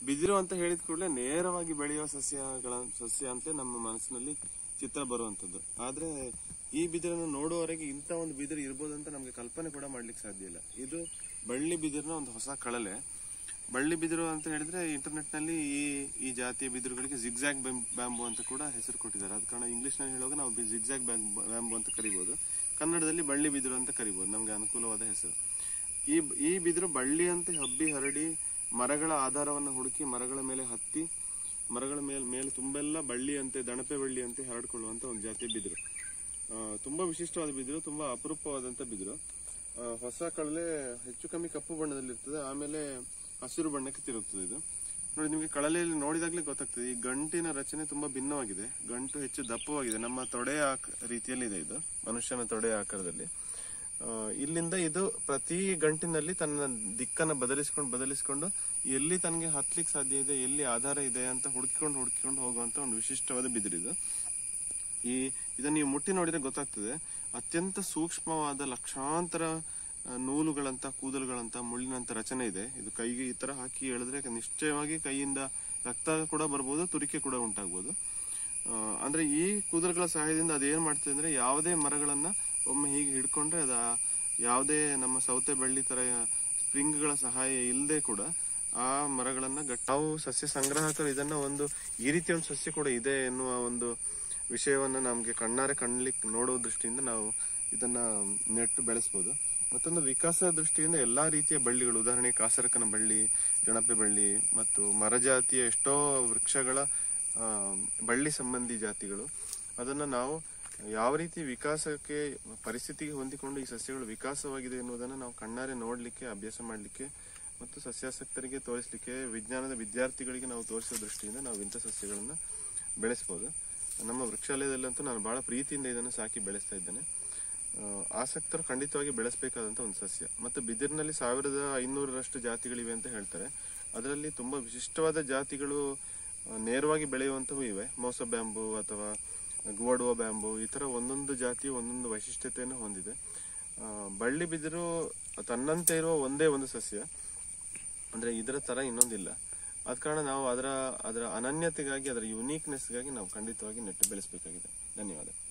ಬಿದಿರು ಅಂತ ಹೇಳಿದ ಕೂಡಲೇ ನೇರವಾಗಿ ಬೆಳೆಯುವ ಸಸ್ಯಗಳ ಸಸ್ಯ ಅಂತ ನಮ್ಮ ಮನಸ್ಸಿನಲ್ಲಿ ಚಿತ್ರ ಬರುವಂತದ್ದು ಆದ್ರೆ ಈ ಬಿದಿರನ್ನು ನೋಡುವವರೆಗೆ ಇಂಥ ಒಂದು ಬಿದಿರು ಇರ್ಬೋದು ಅಂತ ನಮ್ಗೆ ಕಲ್ಪನೆ ಕೂಡ ಮಾಡ್ಲಿಕ್ಕೆ ಸಾಧ್ಯ ಇಲ್ಲ ಇದು ಬಳ್ಳಿ ಬಿದಿರಿನ ಒಂದು ಹೊಸ ಕಳಲೆ ಬಳ್ಳಿ ಬಿದಿರು ಅಂತ ಹೇಳಿದ್ರೆ ಇಂಟರ್ನೆಟ್ ನಲ್ಲಿ ಈ ಈ ಜಾತಿಯ ಬಿದಿರುಗಳಿಗೆ ಜಿಗ್ಜಾಗ್ ಬ್ಯಾಂಬು ಅಂತ ಕೂಡ ಹೆಸರು ಕೊಟ್ಟಿದ್ದಾರೆ ಅದ ಕಾರಣ ಇಂಗ್ಲಿಷ್ ನಲ್ಲಿ ಹೇಳುವಾಗ ನಾವು ಜಿಗ್ಜಾಗ್ ಬ್ಯಾಂಬು ಅಂತ ಕರಿಬಹುದು ಕನ್ನಡದಲ್ಲಿ ಬಳ್ಳಿ ಬಿದಿರು ಅಂತ ಕರಿಬಹುದು ನಮ್ಗೆ ಅನುಕೂಲವಾದ ಹೆಸರು ಈ ಈ ಬಿದಿರು ಬಳ್ಳಿ ಅಂತ ಹಬ್ಬಿ ಹರಡಿ ಮರಗಳ ಆಧಾರವನ್ನು ಹುಡುಕಿ ಮರಗಳ ಮೇಲೆ ಹತ್ತಿ ಮರಗಳ ಮೇಲೆ ಮೇಲೆ ತುಂಬೆಲ್ಲ ಬಳ್ಳಿ ಅಂತೆ ದಣಪೆ ಬಳ್ಳಿ ಅಂತೆ ಹರಡ್ಕೊಳ್ಳುವಂತ ಒಂದು ಜಾತಿಯ ಬಿದಿರು ಆ, ತುಂಬಾ ವಿಶಿಷ್ಟವಾದ ಬಿದಿರು ತುಂಬಾ ಅಪರೂಪವಾದಂತ ಬಿದಿರು ಆ, ಹೊಸ ಕಡಲೆ ಹೆಚ್ಚು ಕಮ್ಮಿ ಕಪ್ಪು ಬಣ್ಣದಲ್ಲಿ ಇರ್ತದೆ ಆಮೇಲೆ ಹಸಿರು ಬಣ್ಣಕ್ಕೆ ತಿರುಗ್ತದೆ ಇದು ನೋಡಿ ನಿಮಗೆ ಕಳಲೆಯಲ್ಲಿ ನೋಡಿದಾಗ್ಲೇ ಗೊತ್ತಾಗ್ತದೆ ಈ ಗಂಟಿನ ರಚನೆ ತುಂಬಾ ಭಿನ್ನವಾಗಿದೆ ಗಂಟು ಹೆಚ್ಚು ದಪ್ಪವಾಗಿದೆ ನಮ್ಮ ತೊಡೆಯ ಆಕ- ರೀತಿಯಲ್ಲಿದೆ ಇದು ಮನುಷ್ಯನ ತೊಡೆಯ ಆಕಾರದಲ್ಲಿ ಆ, ಇಲ್ಲಿಂದ ಇದು ಪ್ರತಿ ಗಂಟಿನಲ್ಲಿ ತನ್ನ ದಿಕ್ಕನ್ನ ಬದಲಿಸ್ಕೊಂಡು ಬದಲಿಸ್ಕೊಂಡು ಎಲ್ಲಿ ತನಗೆ ಹತ್ಲಿಕ್ಕೆ ಸಾಧ್ಯ ಇದೆ ಎಲ್ಲಿ ಆಧಾರ ಇದೆ ಅಂತ ಹುಡುಕಿಕೊಂಡು ಹುಡುಕಿಕೊಂಡು ಹೋಗುವಂತ ಒಂದು ವಿಶಿಷ್ಟವಾದ ಬಿದಿರಿದು ಈ ಇದನ್ನ ನೀವು ಮುಟ್ಟಿ ನೋಡಿದ್ರೆ ಗೊತ್ತಾಗ್ತದೆ ಅತ್ಯಂತ ಸೂಕ್ಷ್ಮವಾದ ಲಕ್ಷಾಂತರ ಆ, ನೂಲುಗಳಂತ ಕೂದಲುಗಳಂತ ಮುಳ್ಳಿನಂತ ರಚನೆ ಇದೆ ಇದು ಕೈಗೆ ಈ ತರ ಹಾಕಿ ಎಳೆದ್ರೆ ನಿಶ್ಚಯವಾಗಿ ಕೈಯಿಂದ ರಕ್ತ ಕೂಡ ಬರ್ಬೋದು ತುರಿಕೆ ಕೂಡ ಉಂಟಾಗ್ಬೋದು ಆ, ಅಂದ್ರೆ ಈ ಕೂದಲುಗಳ ಸಹಾಯದಿಂದ ಅದೇನ್ ಮಾಡ್ತದೆ ಅಂದ್ರೆ ಯಾವುದೇ ಮರಗಳನ್ನ ಒಮ್ಮೆ ಹೀಗೆ ಹಿಡ್ಕೊಂಡ್ರೆ ಅದ ಯಾವುದೇ ನಮ್ಮ ಸೌತೆ ಬಳ್ಳಿ ತರ ಸ್ಪ್ರಿಂಗ್ಗಳ ಸಹಾಯ ಇಲ್ಲದೆ ಕೂಡ ಆ ಮರಗಳನ್ನ ಗಟ್ಟಿ ನಾವು ಸಸ್ಯ ಸಂಗ್ರಾಹಕರು ಇದನ್ನ ಒಂದು ಈ ರೀತಿಯ ಒಂದು ಸಸ್ಯ ಕೂಡ ಇದೆ ಎನ್ನುವ ಒಂದು ವಿಷಯವನ್ನ ನಮ್ಗೆ ಕಣ್ಣಾರೆ ಕಾಣ್ಲಿಕ್ಕೆ ನೋಡೋ ದೃಷ್ಟಿಯಿಂದ ನಾವು ಇದನ್ನ ನೆಟ್ಟು ಬೆಳೆಸಬಹುದು ಮತ್ತೊಂದು ವಿಕಾಸದ ದೃಷ್ಟಿಯಿಂದ ಎಲ್ಲಾ ರೀತಿಯ ಬಳ್ಳಿಗಳು ಉದಾಹರಣೆಗೆ ಕಾಸರಕನ ಬಳ್ಳಿ ಜಣಪೆ ಬಳ್ಳಿ ಮತ್ತು ಮರಜಾತಿಯ ಎಷ್ಟೋ ವೃಕ್ಷಗಳ ಆ, ಬಳ್ಳಿ ಸಂಬಂಧಿ ಜಾತಿಗಳು ಅದನ್ನ ನಾವು ಯಾವ ರೀತಿ ವಿಕಾಸಕ್ಕೆ ಪರಿಸ್ಥಿತಿಗೆ ಹೊಂದಿಕೊಂಡು ಈ ಸಸ್ಯಗಳು ವಿಕಾಸವಾಗಿದೆ ಎನ್ನುವುದನ್ನು ನಾವು ಕಣ್ಣಾರೆ ನೋಡ್ಲಿಕ್ಕೆ ಅಭ್ಯಾಸ ಮಾಡ್ಲಿಕ್ಕೆ ಮತ್ತು ಸಸ್ಯಾಸಕ್ತರಿಗೆ ತೋರಿಸಲಿಕ್ಕೆ ವಿಜ್ಞಾನದ ವಿದ್ಯಾರ್ಥಿಗಳಿಗೆ ನಾವು ತೋರಿಸೋ ದೃಷ್ಟಿಯಿಂದ ನಾವು ಇಂಥ ಸಸ್ಯಗಳನ್ನ ಬೆಳೆಸಬಹುದು ನಮ್ಮ ವೃಕ್ಷಾಲಯದಲ್ಲಂತೂ ನಾನು ಬಹಳ ಪ್ರೀತಿಯಿಂದ ಇದನ್ನು ಸಾಕಿ ಬೆಳೆಸ್ತಾ ಇದ್ದೇನೆ ಆ, ಆಸಕ್ತರು ಖಂಡಿತವಾಗಿ ಬೆಳೆಸಬೇಕಾದಂತ ಒಂದು ಸಸ್ಯ ಮತ್ತು ಬಿದಿರಿನಲ್ಲಿ ಸಾವಿರದ ಐನೂರರಷ್ಟು ಜಾತಿಗಳಿವೆ ಅಂತ ಹೇಳ್ತಾರೆ ಅದರಲ್ಲಿ ತುಂಬಾ ವಿಶಿಷ್ಟವಾದ ಜಾತಿಗಳು ಆ, ನೇರವಾಗಿ ಬೆಳೆಯುವಂತವು ಇವೆ ಮೋಸ ಬ್ಯಾಂಬು ಅಥವಾ ಗುವಡುವ ಬ್ಯಾಂಬು ಈ ತರ ಒಂದೊಂದು ಜಾತಿಯು ಒಂದೊಂದು ವೈಶಿಷ್ಟ್ಯತೆಯನ್ನು ಹೊಂದಿದೆ ಆ, ಬಳ್ಳಿ ಬಿದಿರು ತನ್ನಂತೆ ಇರುವ ಒಂದೇ ಒಂದು ಸಸ್ಯ ಅಂದ್ರೆ ಇದರ ತರ ಇನ್ನೊಂದಿಲ್ಲ ಆದ ಕಾರಣ ನಾವು ಅದರ ಅದರ ಅನನ್ಯತೆಗಾಗಿ ಅದರ ಯುನೀಕ್ನೆಸ್ಗಾಗಿ ನಾವು ಖಂಡಿತವಾಗಿ ನೆಟ್ಟು ಬೆಳೆಸಬೇಕಾಗಿದೆ ಧನ್ಯವಾದ